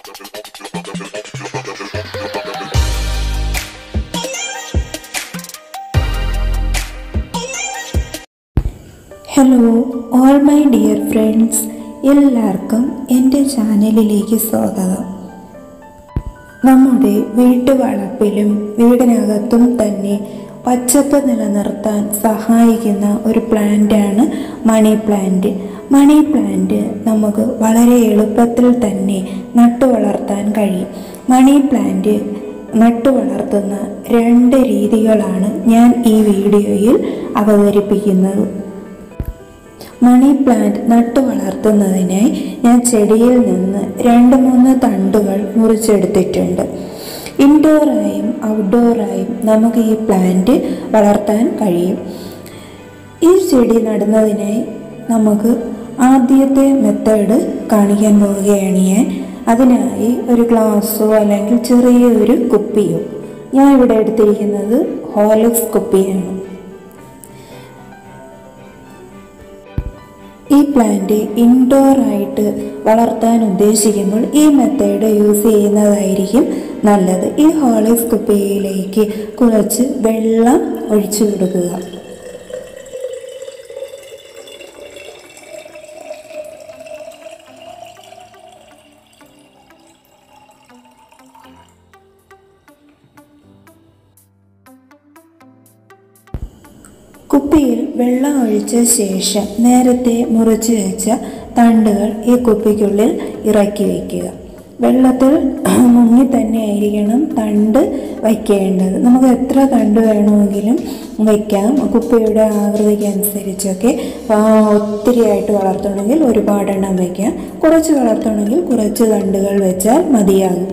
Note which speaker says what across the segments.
Speaker 1: hello all my dear friends എല്ലാവർക്കും എൻ്റെ ചാനലിലേക്ക് സ്വാഗതം നമ്മുടെ വീട്ടുവളപ്പിലും വീടിനകത്തും തന്നെ പച്ചപ്പ് നിലനിർത്താൻ സഹായിക്കുന്ന ഒരു പ്ലാന്റാണ് മണി പ്ലാന്റ് മണി പ്ലാന്റ് നമുക്ക് വളരെ എളുപ്പത്തിൽ തന്നെ നട്ടു വളർത്താൻ കഴിയും മണി പ്ലാന്റ് നട്ടു വളർത്തുന്ന രണ്ട് രീതികളാണ് ഞാൻ ഈ വീഡിയോയിൽ അവതരിപ്പിക്കുന്നത് മണി പ്ലാന്റ് നട്ടു വളർത്തുന്നതിനായി ഞാൻ ചെടിയിൽ നിന്ന് രണ്ട് മൂന്ന് തണ്ടുകൾ മുറിച്ചെടുത്തിട്ടുണ്ട് ഇൻഡോറായും ഔട്ട്ഡോറായും നമുക്ക് ഈ പ്ലാന്റ് വളർത്താൻ കഴിയും ഈ ചെടി നടുന്നതിനായി നമുക്ക് ആദ്യത്തെ മെത്തേഡ് കാണിക്കാൻ പോവുകയാണ് ഞാൻ അതിനായി ഒരു ഗ്ലാസ്സോ അല്ലെങ്കിൽ ചെറിയൊരു കുപ്പിയോ ഞാൻ ഇവിടെ എടുത്തിരിക്കുന്നത് ഹോളിക്സ് കുപ്പിയാണ് ഈ പ്ലാന്റ് ഇൻഡോർ ആയിട്ട് വളർത്താൻ ഉദ്ദേശിക്കുമ്പോൾ ഈ മെത്തേഡ് യൂസ് ചെയ്യുന്നതായിരിക്കും നല്ലത് ഈ ഹോളിക്സ് കുപ്പിയിലേക്ക് കുറച്ച് വെള്ളം ഒഴിച്ചു കൊടുക്കുക കുപ്പിയിൽ വെള്ളം ഒഴിച്ച ശേഷം നേരത്തെ മുറിച്ച് വെച്ച തണ്ടുകൾ ഈ കുപ്പിക്കുള്ളിൽ ഇറക്കി വയ്ക്കുക വെള്ളത്തിൽ മുങ്ങി തന്നെ ആയിരിക്കണം തണ്ട് വയ്ക്കേണ്ടത് നമുക്ക് എത്ര തണ്ട് വേണമെങ്കിലും വയ്ക്കാം കുപ്പിയുടെ ആകൃതിക്ക് അനുസരിച്ചൊക്കെ ഒത്തിരിയായിട്ട് വളർത്തണമെങ്കിൽ ഒരുപാടെണ്ണം വയ്ക്കാം കുറച്ച് വളർത്തണമെങ്കിൽ കുറച്ച് തണ്ടുകൾ വെച്ചാൽ മതിയാകും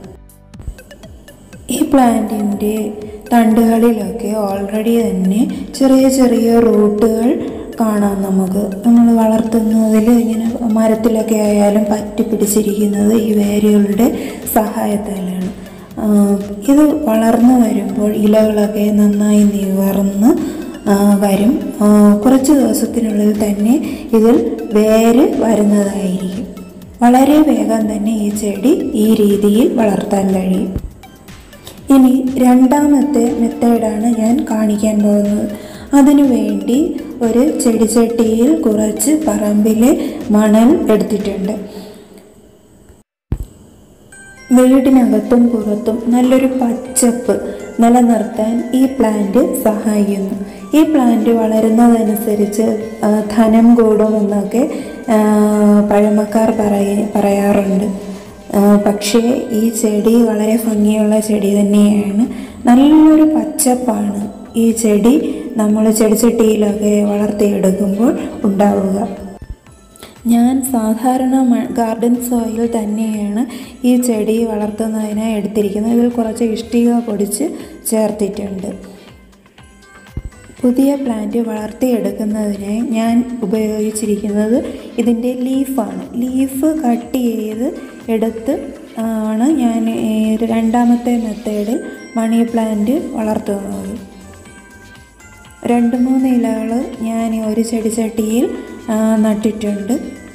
Speaker 1: ഈ പ്ലാന്റിൻ്റെ തണ്ടുകളിലൊക്കെ ഓൾറെഡി തന്നെ ചെറിയ ചെറിയ റൂട്ടുകൾ കാണാം നമുക്ക് നമ്മൾ വളർത്തുന്നതിൽ ഇങ്ങനെ മരത്തിലൊക്കെ ആയാലും പറ്റി പിടിച്ചിരിക്കുന്നത് ഈ വേരുകളുടെ സഹായത്താലാണ് ഇത് വളർന്നു വരുമ്പോൾ ഇലകളൊക്കെ നന്നായി നിവർന്ന് വരും കുറച്ച് ദിവസത്തിനുള്ളിൽ തന്നെ ഇതിൽ വേര് വരുന്നതായിരിക്കും വളരെ വേഗം തന്നെ ഈ ചെടി ഈ രീതിയിൽ വളർത്താൻ കഴിയും ഇനി രണ്ടാമത്തെ മെത്തേഡാണ് ഞാൻ കാണിക്കാൻ പോകുന്നത് അതിനു വേണ്ടി ഒരു ചെടിച്ചട്ടിയിൽ കുറച്ച് പറമ്പിലെ മണൽ എടുത്തിട്ടുണ്ട് വീടിനകത്തും പുറത്തും നല്ലൊരു പച്ചപ്പ് നിലനിർത്താൻ ഈ പ്ലാന്റ് സഹായിക്കുന്നു ഈ പ്ലാന്റ് വളരുന്നതനുസരിച്ച് ധനം കൂടുമെന്നൊക്കെ പഴമക്കാർ പറയ പറയാറുണ്ട് പക്ഷേ ഈ ചെടി വളരെ ഭംഗിയുള്ള ചെടി തന്നെയാണ് നല്ലൊരു പച്ചപ്പാണ് ഈ ചെടി നമ്മൾ ചെടിച്ചട്ടിയിലൊക്കെ വളർത്തിയെടുക്കുമ്പോൾ ഉണ്ടാവുക ഞാൻ സാധാരണ ഗാർഡൻ സോയിൽ തന്നെയാണ് ഈ ചെടി വളർത്തുന്നതിനായി എടുത്തിരിക്കുന്നത് ഇതിൽ കുറച്ച് ഇഷ്ടിക പൊടിച്ച് ചേർത്തിട്ടുണ്ട് പുതിയ പ്ലാന്റ് വളർത്തിയെടുക്കുന്നതിനായി ഞാൻ ഉപയോഗിച്ചിരിക്കുന്നത് ഇതിൻ്റെ ലീഫാണ് ലീഫ് കട്ട് ചെയ്ത് എടുത്ത് ആണ് ഞാൻ രണ്ടാമത്തെ മെത്തേഡിൽ മണി പ്ലാന്റ് വളർത്തുന്നത് രണ്ട് മൂന്ന് ഇലകൾ ഞാൻ ഒരു ചെടിച്ചട്ടിയിൽ നട്ടിട്ടുണ്ട്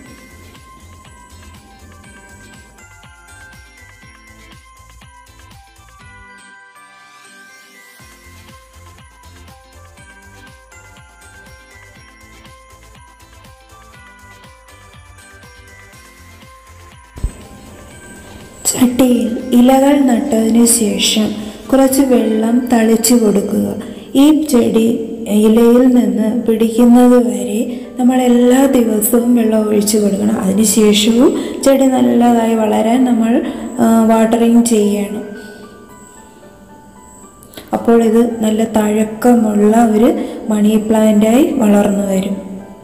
Speaker 1: ചട്ടിയിൽ ഇലകൾ നട്ടതിന് ശേഷം കുറച്ച് വെള്ളം തളിച്ചു കൊടുക്കുക ഈ ചെടി ഇലയിൽ നിന്ന് പിടിക്കുന്നത് വരെ നമ്മൾ എല്ലാ ദിവസവും വെള്ളം ഒഴിച്ചു കൊടുക്കണം അതിനുശേഷവും ചെടി നല്ലതായി വളരാൻ നമ്മൾ വാട്ടറിങ് ചെയ്യണം അപ്പോൾ ഇത് നല്ല തഴക്കമുള്ള ഒരു മണി പ്ലാന്റായി വളർന്നു വരും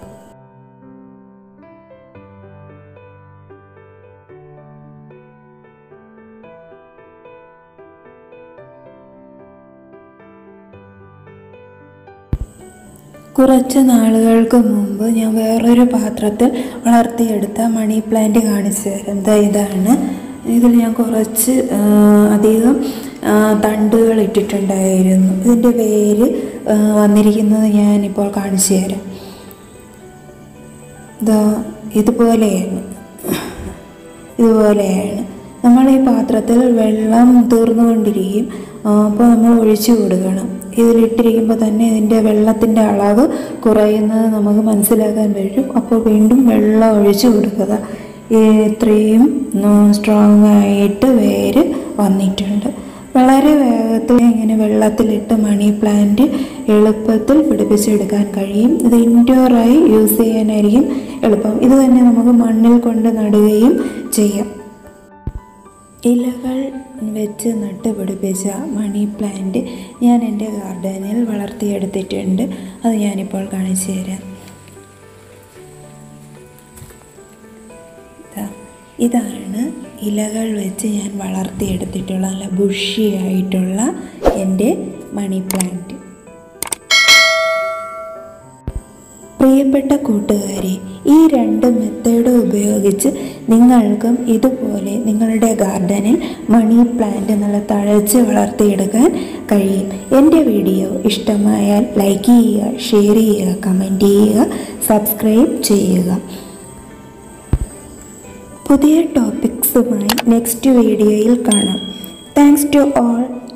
Speaker 1: കുറച്ച് നാളുകൾക്ക് മുമ്പ് ഞാൻ വേറൊരു പാത്രത്തിൽ വളർത്തിയെടുത്ത മണി പ്ലാന്റ് കാണിച്ചു തരാം ദാ ഇതാണ് ഇതിൽ ഞാൻ കുറച്ച് ആ, അധികം ആ, തണ്ടുകൾ ഇട്ടിട്ടുണ്ടായിരുന്നു ഇതിൻ്റെ വേര് ആ, വന്നിരിക്കുന്നത് ഞാനിപ്പോൾ കാണിച്ചു തരാം ഇതാ ഇതുപോലെയാണ് ഇതുപോലെയാണ് നമ്മൾ ഈ പാത്രത്തിൽ വെള്ളം തീർന്നുകൊണ്ടിരിക്കും അപ്പോൾ നമ്മൾ ഒഴിച്ചു കൊടുക്കണം ഇതിലിട്ടിരിക്കുമ്പോൾ തന്നെ ഇതിൻ്റെ വെള്ളത്തിൻ്റെ അളവ് കുറയുന്നത് നമുക്ക് മനസ്സിലാക്കാൻ പറ്റും അപ്പോൾ വീണ്ടും വെള്ളം ഒഴിച്ചു കൊടുക്കുക ഈ ഇത്രയും സ്ട്രോങ് ആയിട്ട് വേര് വന്നിട്ടുണ്ട് വളരെ വേഗത്തിൽ ഇങ്ങനെ വെള്ളത്തിലിട്ട് മണി പ്ലാന്റ് എളുപ്പത്തിൽ പിടിപ്പിച്ചെടുക്കാൻ കഴിയും ഇത് ഇൻഡോറായി യൂസ് ചെയ്യാനായിരിക്കും എളുപ്പം ഇത് തന്നെ നമുക്ക് മണ്ണിൽ കൊണ്ട് നടുകയും ചെയ്യാം ഇലകൾ വെച്ച് നട്ടുപിടിപ്പിച്ച മണി പ്ലാന്റ് ഞാൻ എൻ്റെ ഗാർഡനിൽ വളർത്തിയെടുത്തിട്ടുണ്ട് അത് ഞാനിപ്പോൾ കാണിച്ചു തരാം ദാ, ഇതാണ് ഇലകൾ വെച്ച് ഞാൻ വളർത്തിയെടുത്തിട്ടുള്ള നല്ല ബുഷിയായിട്ടുള്ള എൻ്റെ മണി പ്ലാന്റ് പ്രിയപ്പെട്ട കൂട്ടുകാരെ ഈ രണ്ട് മെത്തേഡ് ഉപയോഗിച്ച് നിങ്ങൾക്കും ഇതുപോലെ നിങ്ങളുടെ ഗാർഡനിൽ മണി പ്ലാന്റ് നല്ല തഴച്ച് വളർത്തിയെടുക്കാൻ കഴിയും എൻ്റെ വീഡിയോ ഇഷ്ടമായാൽ ലൈക്ക് ചെയ്യുക ഷെയർ ചെയ്യുക കമൻറ്റ് ചെയ്യുക സബ്സ്ക്രൈബ് ചെയ്യുക പുതിയ ടോപ്പിക്സുമായി നെക്സ്റ്റ് വീഡിയോയിൽ കാണാം താങ്ക്സ് ടു ഓൾ